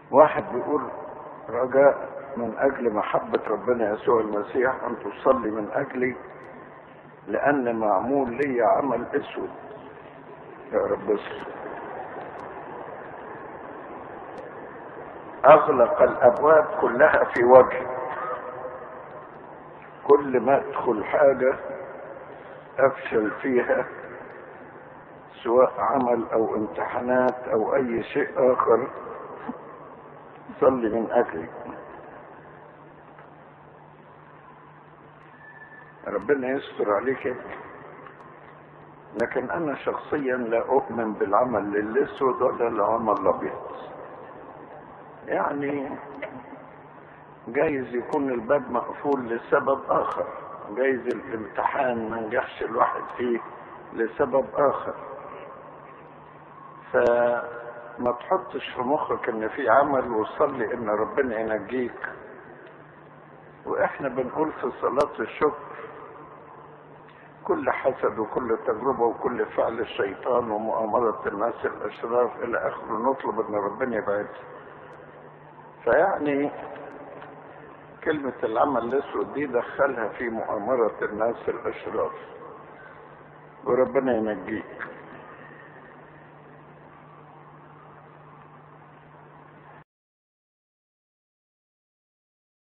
واحد بيقول رجاء من اجل محبة ربنا يسوع المسيح ان تصلي من اجلي لان معمول لي عمل اسود يا رب اسود اغلق الابواب كلها في وجهي كل ما ادخل حاجة افشل فيها سواء عمل او امتحانات او اي شيء اخر صلي من اجلي ربنا يستر عليك لكن انا شخصيا لا اؤمن بالعمل للاسود ولا العمل الابيض يعني جايز يكون الباب مقفول لسبب اخر جايز الامتحان ما نجحش الواحد فيه لسبب اخر فما تحطش في مخك ان في عمل وصلي ان ربنا ينجيك واحنا بنقول في صلاة الشكر كل حسد وكل تجربة وكل فعل الشيطان ومؤامرة الناس الأشرار إلى آخره نطلب إن ربنا يبعدها. فيعني كلمة العمل الأسود دي دخلها في مؤامرة الناس الأشرار وربنا ينجيك.